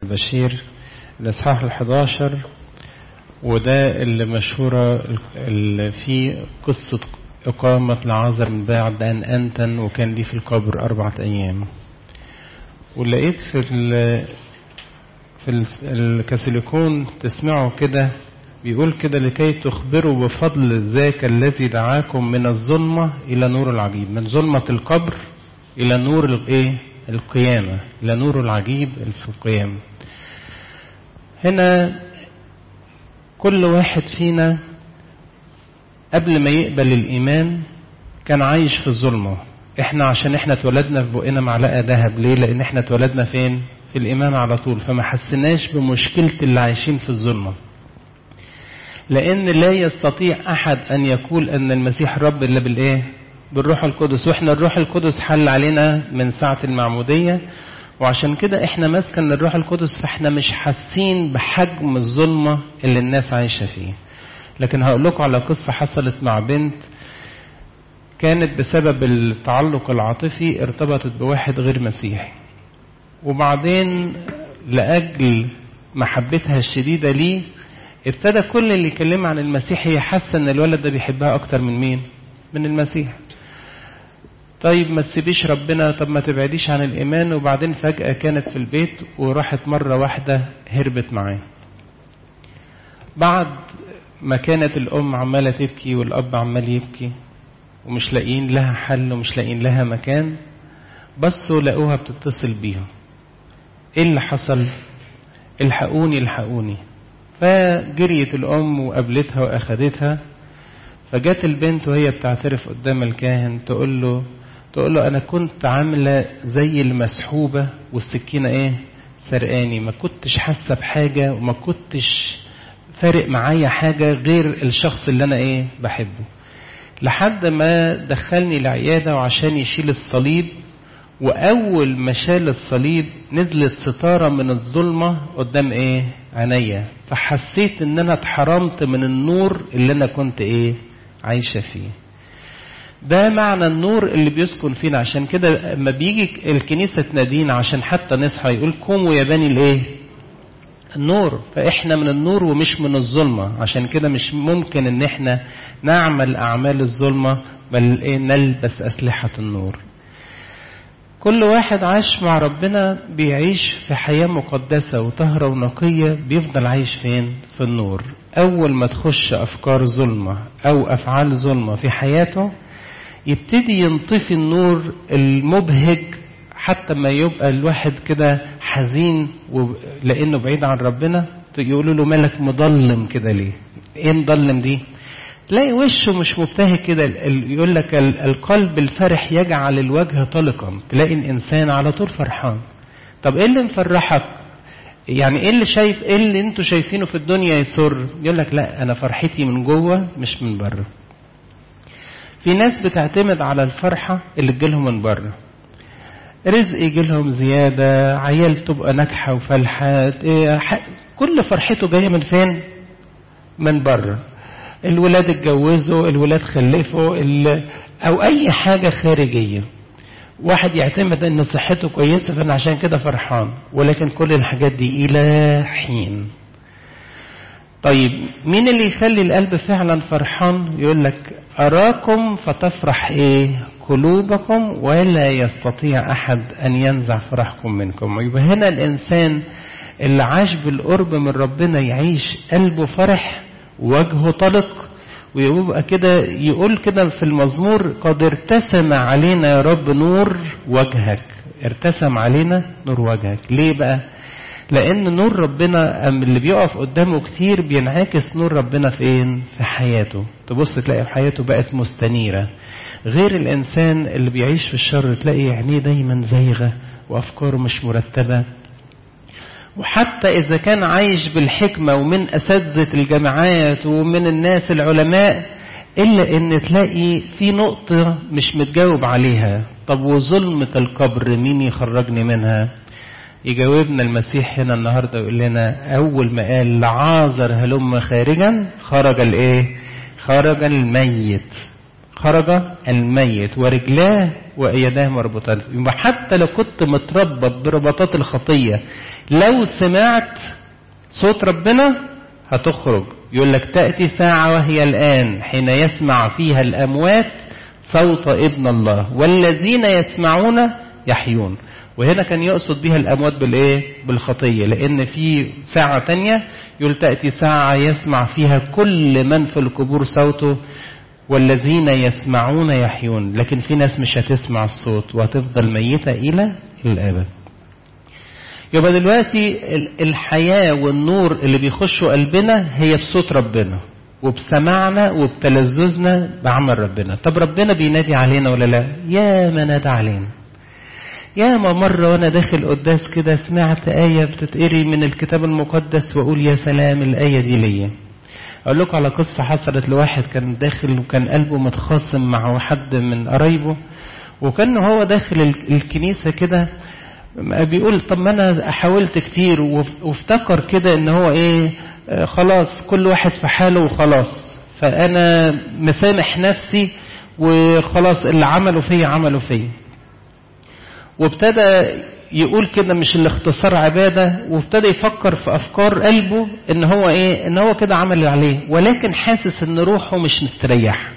البشير الإصحاح الحداشر وده اللي مشهورة اللي فيه قصة إقامة العازر من بعد أن أنتن وكان ليه في القبر أربعة أيام ولقيت في ال في الكاسيليكون تسمعوا كده بيقول كده لكي تخبروا بفضل ذاك الذي دعاكم من الظلمة إلى نور العجيب من ظلمة القبر إلى نور الإيه القيامة إلى نور العجيب في القيامة هنا كل واحد فينا قبل ما يقبل الإيمان كان عايش في الظلمة احنا عشان احنا اتولدنا في بقنا معلقة ذهب ليه لان احنا اتولدنا فين في الإيمان على طول فما حسناش بمشكلة اللي عايشين في الظلمة لأن لا يستطيع أحد أن يقول أن المسيح رب إلا بالإيه بالروح القدس وإحنا الروح القدس حل علينا من ساعة المعمودية وعشان كده إحنا مسكن الروح القدس فإحنا مش حاسين بحجم الظلمة اللي الناس عايشة فيه لكن هقول لكم على قصة حصلت مع بنت كانت بسبب التعلق العاطفي ارتبطت بواحد غير مسيحي وبعدين لأجل محبتها الشديدة ليه ابتدى كل اللي يكلمها عن المسيح هي حاسة ان الولد ده بيحبها اكتر من مين من المسيح طيب ما تسيبيش ربنا طب ما تبعديش عن الايمان وبعدين فجأة كانت في البيت وراحت مرة واحدة هربت معاه بعد ما كانت الام عمالة تبكي والاب عمال يبكي ومش لاقيين لها حل ومش لاقيين لها مكان بصوا لقوها بتتصل بيهم ايه اللي حصل الحقوني الحقوني فجريت الأم وقابلتها وأخدتها فجت البنت وهي بتعترف قدام الكاهن تقول له تقول له أنا كنت عاملة زي المسحوبة والسكينة إيه سرقاني ما كنتش حاسة بحاجة وما كنتش فارق معايا حاجة غير الشخص اللي أنا إيه بحبه لحد ما دخلني العيادة وعشان يشيل الصليب وأول ما شال الصليب نزلت ستارة من الظلمة قدام إيه عينيا فحسيت إن أنا اتحرمت من النور اللي أنا كنت إيه عايشة فيه ده معنى النور اللي بيسكن فينا عشان كده لما بيجي الكنيسة تنادينا عشان حتى نصحى يقول قوموا يا بني الايه النور فاحنا من النور ومش من الظلمة عشان كده مش ممكن ان احنا نعمل اعمال الظلمة بل إيه نلبس اسلحة النور كل واحد عاش مع ربنا بيعيش في حياة مقدسة وطهرة ونقية بيفضل عايش فين في النور أول ما تخش أفكار ظلمة أو أفعال ظلمة في حياته يبتدي ينطفي النور المبهج حتى ما يبقى الواحد كده حزين لأنه بعيد عن ربنا يقولوا له مالك مضلم كده ليه ايه مضلم دي تلاقي وشه مش مبتهج كده يقول لك القلب الفرح يجعل الوجه طلقا تلاقي الانسان على طول فرحان طب ايه اللي مفرحك يعني ايه اللي شايف ايه اللي انتوا شايفينه في الدنيا يسر يقول لك لا انا فرحتي من جوه مش من بره في ناس بتعتمد على الفرحة اللي تجيلهم من بره رزق يجيلهم زيادة عيال تبقى ناجحة وفلحات إيه كل فرحته جاية من فين من بره الولاد اتجوزوا الولاد خلفوا او اي حاجة خارجية واحد يعتمد ان صحته كويسة فانا عشان كده فرحان ولكن كل الحاجات دي الى حين طيب مين اللي يخلي القلب فعلا فرحان يقول لك اراكم فتفرح ايه قلوبكم ولا يستطيع احد ان ينزع فرحكم منكم يبقى هنا الانسان اللي عاش بالقرب من ربنا يعيش قلبه فرح وجهه طلق ويبقى كده يقول كده في المزمور قد ارتسم علينا يا رب نور وجهك ارتسم علينا نور وجهك ليه بقى لان نور ربنا اللي بيقف قدامه كتير بينعكس نور ربنا فين في حياته تبص تلاقي في حياته بقت مستنيرة غير الانسان اللي بيعيش في الشر تلاقي عينيه دايما زايغة وافكاره مش مرتبة وحتى إذا كان عايش بالحكمة ومن أساتذة الجامعات ومن الناس العلماء إلا إن تلاقي في نقطة مش متجاوب عليها طب وظلمة القبر مين يخرجني منها يجاوبنا المسيح هنا النهاردة يقول لنا أول ما قال لعازر هلم خارجا خرج الإيه خرج الميت خرج الميت ورجلاه ويداه مربوطات يبقى حتى لو كنت متربط برباطات الخطية لو سمعت صوت ربنا هتخرج يقول لك تأتي ساعة وهي الآن حين يسمع فيها الأموات صوت ابن الله والذين يسمعون يحيون وهنا كان يقصد بها الأموات بالإيه؟ بالخطية لأن في ساعة تانية يقول تأتي ساعة يسمع فيها كل من في القبور صوته والذين يسمعون يحيون لكن في ناس مش هتسمع الصوت وهتفضل ميتة إلى الأبد يبقى دلوقتي الحياة والنور اللي بيخشوا قلبنا هي بصوت ربنا وبسمعنا وبتلذذنا بعمل ربنا طب ربنا بينادي علينا ولا لا يا ما نادى علينا يا ما مرة وأنا داخل قداس كده سمعت آية بتتقري من الكتاب المقدس وأقول يا سلام الآية دي ليا أقول لكم على قصة حصلت لواحد كان داخل وكان قلبه متخاصم مع حد من قرايبه وكان هو داخل الكنيسة كده بيقول طب ما أنا حاولت كتير وافتكر كده إن هو إيه خلاص كل واحد في حاله وخلاص فأنا مسامح نفسي وخلاص اللي عملوا فيا عملوا فيا وابتدى يقول كده مش الاختصار عبادة وابتدى يفكر في أفكار قلبه إن هو إيه إن هو كده عمل اللي عليه ولكن حاسس إن روحه مش مستريح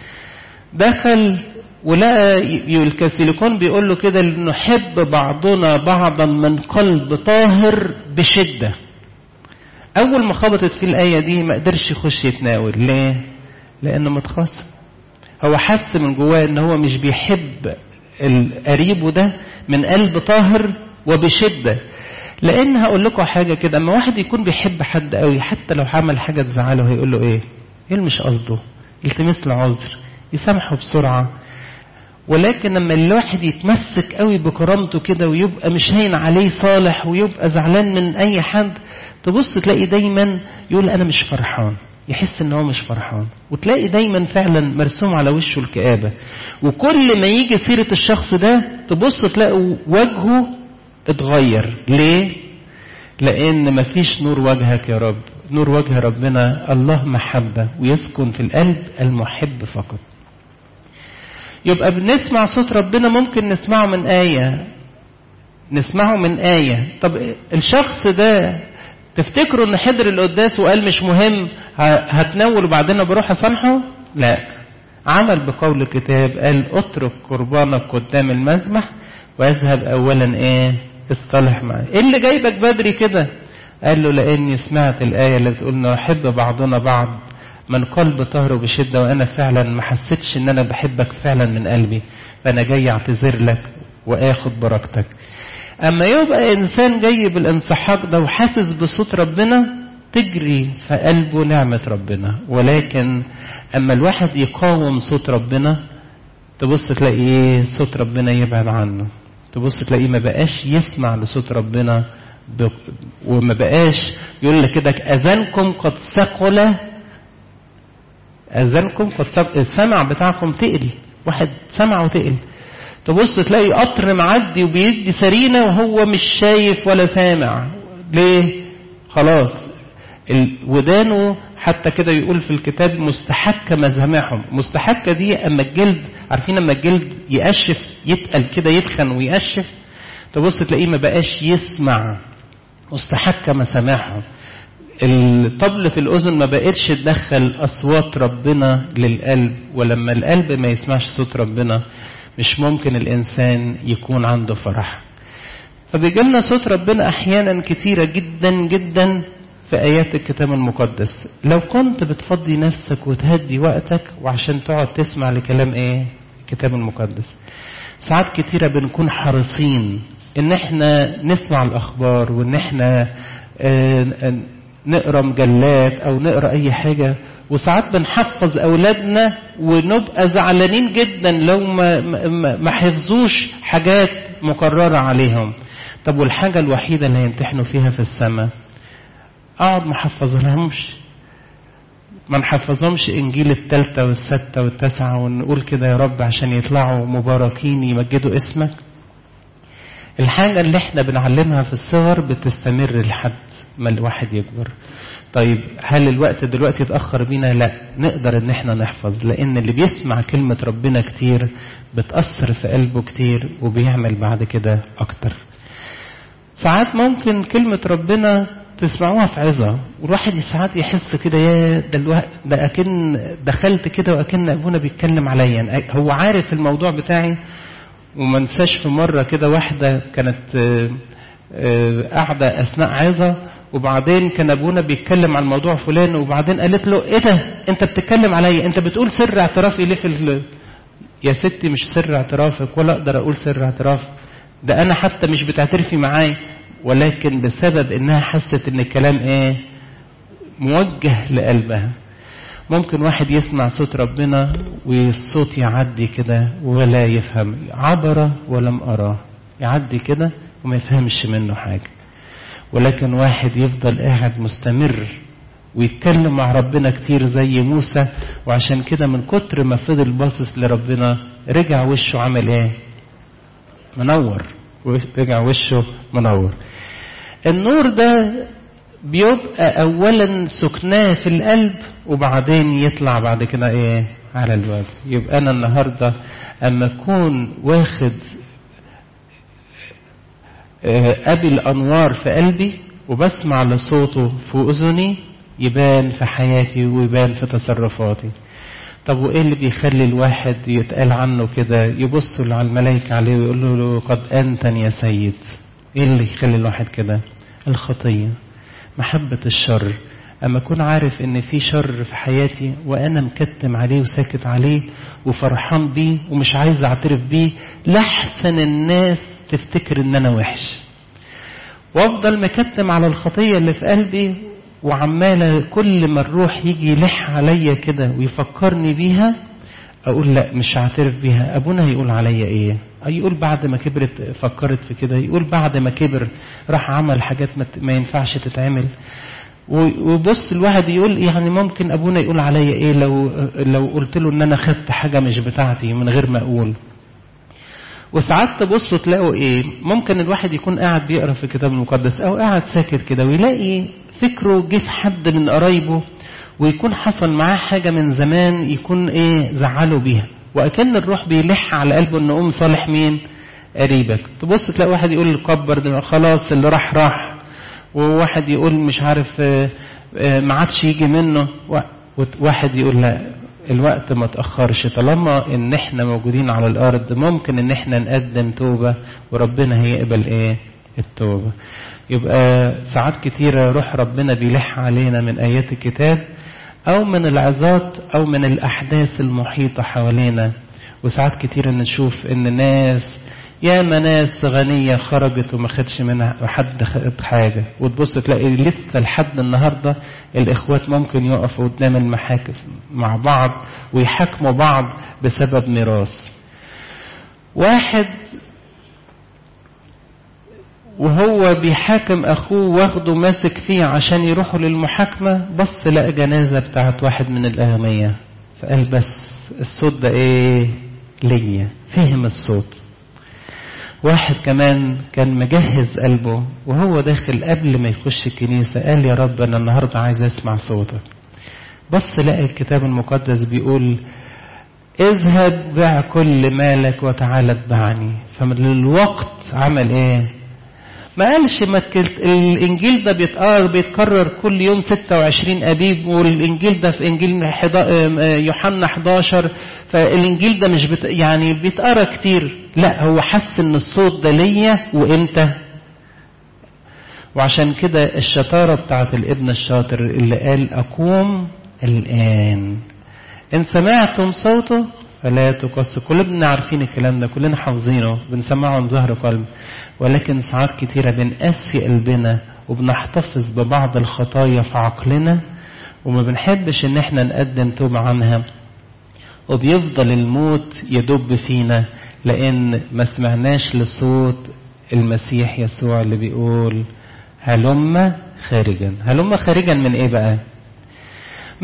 دخل ولقى الكاثوليكون بيقول له كده نحب بعضنا بعضا من قلب طاهر بشدة أول ما خبطت فيه الآية دي ما قدرش يخش يتناول ليه؟ لأنه متخاصم هو حس من جواه إن هو مش بيحب قريبه ده من قلب طاهر وبشدة لأن هقول لكم حاجة كده أما واحد يكون بيحب حد قوي حتى لو عمل حاجة تزعله هيقول له إيه؟ إيه مش قصده؟ يلتمس له عذر يسامحه بسرعة ولكن لما الواحد يتمسك قوي بكرامته كده ويبقى مش هين عليه صالح ويبقى زعلان من أي حد تبص تلاقي دايما يقول أنا مش فرحان يحس ان هو مش فرحان وتلاقي دايما فعلا مرسوم على وشه الكآبة وكل ما يجي سيرة الشخص ده تبص تلاقي وجهه اتغير ليه لان مفيش نور وجهك يا رب نور وجه ربنا الله محبة ويسكن في القلب المحب فقط يبقى بنسمع صوت ربنا ممكن نسمعه من آية نسمعه من آية طب الشخص ده تفتكروا ان حضر القداس وقال مش مهم هتنول وبعدين بروح اصالحه لا عمل بقول الكتاب قال اترك قربانك قدام المذبح واذهب اولا ايه اصطلح معاه ايه اللي جايبك بدري كده قال له لاني سمعت الايه اللي بتقول نحب بعضنا بعض من قلب طهر بشده وانا فعلا ما حسيتش ان انا بحبك فعلا من قلبي فانا جاي اعتذر لك واخد بركتك أما يبقى إنسان جاي بالانسحاق ده وحاسس بصوت ربنا تجري في قلبه نعمة ربنا ولكن أما الواحد يقاوم صوت ربنا تبص تلاقي إيه صوت ربنا يبعد عنه تبص تلاقيه ما بقاش يسمع لصوت ربنا ب... وما بقاش يقول لك كده أذانكم قد ثقل أذانكم قد ثقل السمع بتاعكم تقل واحد سمع وتقل تبص تلاقي قطر معدي وبيدي سرينة وهو مش شايف ولا سامع ليه خلاص ودانه حتى كده يقول في الكتاب مستحكة مزامعهم مستحكة دي اما الجلد عارفين اما الجلد يقشف يتقل كده يتخن ويقشف تبص تلاقيه ما بقاش يسمع مستحكة مسامعهم طبلة الأذن ما بقتش تدخل أصوات ربنا للقلب ولما القلب ما يسمعش صوت ربنا مش ممكن الإنسان يكون عنده فرح فبيجي لنا صوت ربنا أحيانا كتيرة جدا جدا في آيات الكتاب المقدس لو كنت بتفضي نفسك وتهدي وقتك وعشان تقعد تسمع لكلام إيه الكتاب المقدس ساعات كتيرة بنكون حريصين إن إحنا نسمع الأخبار وإن إحنا آه نقرا مجلات أو نقرا أي حاجة وساعات بنحفظ اولادنا ونبقى زعلانين جدا لو ما ما حفظوش حاجات مكرره عليهم طب والحاجه الوحيده اللي هيمتحنوا فيها في السماء اقعد ما حفظلهمش ما نحفظهمش انجيل التالتة والستة والتاسعة ونقول كده يا رب عشان يطلعوا مباركين يمجدوا اسمك الحاجة اللي احنا بنعلمها في الصغر بتستمر لحد ما الواحد يكبر طيب هل الوقت دلوقتي اتأخر بينا لا نقدر ان احنا نحفظ لان اللي بيسمع كلمة ربنا كتير بتأثر في قلبه كتير وبيعمل بعد كده اكتر ساعات ممكن كلمة ربنا تسمعوها في عظة والواحد ساعات يحس كده يا ده الوقت ده أكن دخلت كده وأكن أبونا بيتكلم عليا هو عارف الموضوع بتاعي وما انساش في مرة كده واحدة كانت قاعدة أثناء عظة وبعدين كان أبونا بيتكلم عن الموضوع فلان وبعدين قالت له إيه ده أنت بتتكلم عليا أنت بتقول سر اعترافي ليه في ال... يا ستي مش سر اعترافك ولا أقدر أقول سر اعترافك ده أنا حتى مش بتعترفي معايا ولكن بسبب انها حست ان الكلام ايه موجه لقلبها ممكن واحد يسمع صوت ربنا والصوت يعدي كده ولا يفهم عبر ولم أراه يعدي كده وما يفهمش منه حاجة ولكن واحد يفضل قاعد مستمر ويتكلم مع ربنا كتير زي موسى وعشان كده من كتر ما فضل باصص لربنا رجع وشه عمل ايه منور رجع وشه منور النور ده بيبقى اولا سكناه في القلب وبعدين يطلع بعد كده ايه على الوجه يبقى انا النهارده اما اكون واخد ابي الانوار في قلبي وبسمع لصوته في اذني يبان في حياتي ويبان في تصرفاتي طب وايه اللي بيخلي الواحد يتقال عنه كده يبص على الملائكة عليه ويقول له قد أنتن يا سيد ايه اللي يخلي الواحد كده الخطية محبة الشر أما أكون عارف إن في شر في حياتي وأنا مكتم عليه وساكت عليه وفرحان بيه ومش عايز أعترف بيه لحسن الناس تفتكر إن أنا وحش وأفضل مكتم على الخطية اللي في قلبي وعمالة كل ما الروح يجي يلح عليا كده ويفكرني بيها أقول لا مش هعترف بيها أبونا هيقول عليا إيه يقول بعد ما كبرت فكرت في كده يقول بعد ما كبر راح عمل حاجات ما ينفعش تتعمل وبص الواحد يقول يعني ممكن ابونا يقول عليا ايه لو لو قلت له ان انا خدت حاجه مش بتاعتي من غير ما اقول وساعات تبصوا تلاقوا ايه ممكن الواحد يكون قاعد بيقرا في الكتاب المقدس او قاعد ساكت كده ويلاقي فكره جه في حد من قرايبه ويكون حصل معاه حاجه من زمان يكون ايه زعله بيها واكن الروح بيلح على قلبه ان ام صالح مين قريبك تبص تلاقي واحد يقول كبر ده خلاص اللي راح راح وواحد يقول مش عارف ما عادش يجي منه واحد يقول لا الوقت ما تأخرش طالما ان احنا موجودين على الارض ممكن ان احنا نقدم توبة وربنا هيقبل ايه التوبة يبقى ساعات كتيرة روح ربنا بيلح علينا من ايات الكتاب او من العظات او من الاحداث المحيطة حوالينا وساعات كتيرة نشوف ان ناس ياما ناس غنية خرجت وما خدش منها حد خد حاجة وتبص تلاقي لسه لحد النهاردة الإخوات ممكن يقفوا قدام المحاكم مع بعض ويحاكموا بعض بسبب ميراث واحد وهو بيحاكم أخوه واخده ماسك فيه عشان يروحوا للمحاكمة بص لقى جنازة بتاعت واحد من الأغنياء فقال بس الصوت ده إيه ليا فهم الصوت واحد كمان كان مجهز قلبه وهو داخل قبل ما يخش الكنيسة قال يا رب أنا النهاردة عايز أسمع صوتك بص لقى الكتاب المقدس بيقول اذهب بع كل مالك وتعالى اتبعني فمن الوقت عمل ايه ما قالش ما الانجيل ده بيتقرر بيتكرر كل يوم 26 ابيب والانجيل ده في انجيل يوحنا 11 فالانجيل ده مش بت يعني بيتقرا كتير لا هو حس ان الصوت ده ليا وامتى وعشان كده الشطارة بتاعت الابن الشاطر اللي قال أقوم الآن إن سمعتم صوته فلا تقص كلنا عارفين الكلام ده كلنا حافظينه بنسمعه عن ظهر قلب ولكن ساعات كتيرة بنقسي قلبنا وبنحتفظ ببعض الخطايا في عقلنا وما بنحبش ان احنا نقدم توبة عنها وبيفضل الموت يدب فينا لان ما سمعناش لصوت المسيح يسوع اللي بيقول هلم خارجا هلم خارجا من ايه بقى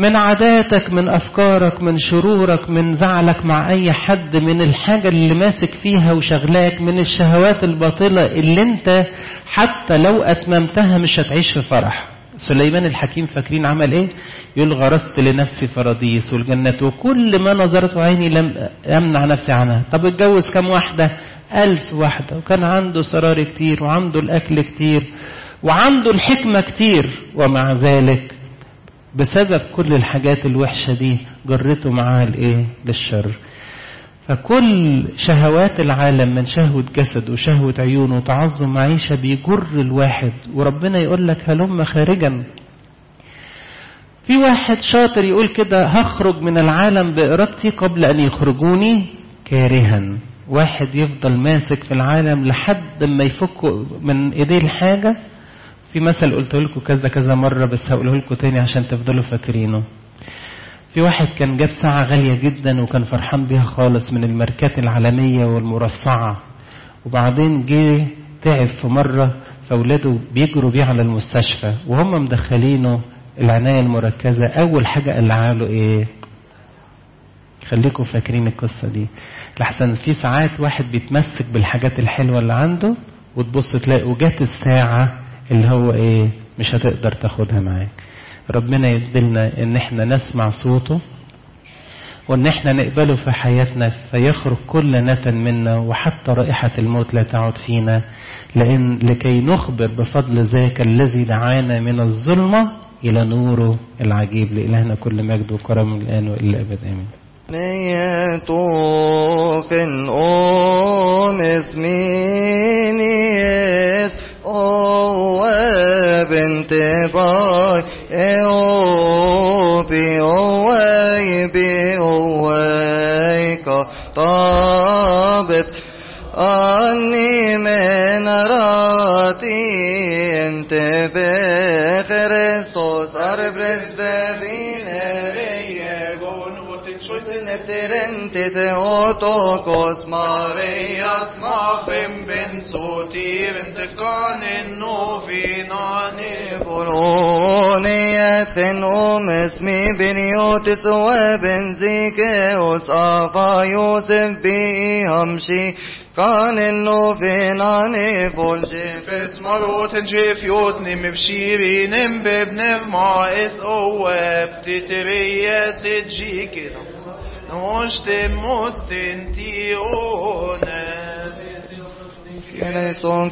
من عاداتك من أفكارك من شرورك من زعلك مع أي حد من الحاجة اللي ماسك فيها وشغلاك من الشهوات الباطلة اللي انت حتى لو أتممتها مش هتعيش في فرح سليمان الحكيم فاكرين عمل ايه يقول غرست لنفسي فراديس والجنات وكل ما نظرت عيني لم امنع نفسي عنها طب اتجوز كم واحدة ألف واحدة وكان عنده سرار كتير وعنده الأكل كتير وعنده الحكمة كتير ومع ذلك بسبب كل الحاجات الوحشة دي جرته معاه الايه للشر فكل شهوات العالم من شهوة جسد وشهوة عيون وتعظم معيشة بيجر الواحد وربنا يقول لك هلم خارجا في واحد شاطر يقول كده هخرج من العالم بإرادتي قبل أن يخرجوني كارها واحد يفضل ماسك في العالم لحد ما يفك من ايديه الحاجة في مثل قلت لكم كذا كذا مرة بس هقوله لكم تاني عشان تفضلوا فاكرينه في واحد كان جاب ساعة غالية جدا وكان فرحان بيها خالص من الماركات العالمية والمرصعة وبعدين جه تعب في مرة فأولاده بيجروا بيه على المستشفى وهم مدخلينه العناية المركزة أول حاجة قلعها له إيه؟ خليكم فاكرين القصة دي لحسن في ساعات واحد بيتمسك بالحاجات الحلوة اللي عنده وتبص تلاقي وجات الساعة اللي هو إيه؟ مش هتقدر تاخدها معاك ربنا يدلنا ان احنا نسمع صوته وان احنا نقبله في حياتنا فيخرج كل نتن منا وحتى رائحة الموت لا تعود فينا لأن لكي نخبر بفضل ذاك الذي دعانا من الظلمة إلى نوره العجيب لإلهنا كل مجد وكرم الآن وإلى الأبد آمين نيتوخن أم اسمينيت أو بنت باي أو بي أوي بي أوي كطابت أني من راتي انت بخريستوس أربرز دفين ريقون Nefterente Theotokos Marias Machim ben Sotiven Tefkanin Novinani Polonieten Omes mi Beniotis Weben Zikeos Afa Yosef Bi Hamshi كان النوفيناني فولجي فس مروت جيف يوتني مبشيرين بابن مايس اواب تتريا سجي كده نوشت مستنتي اونس كنيسون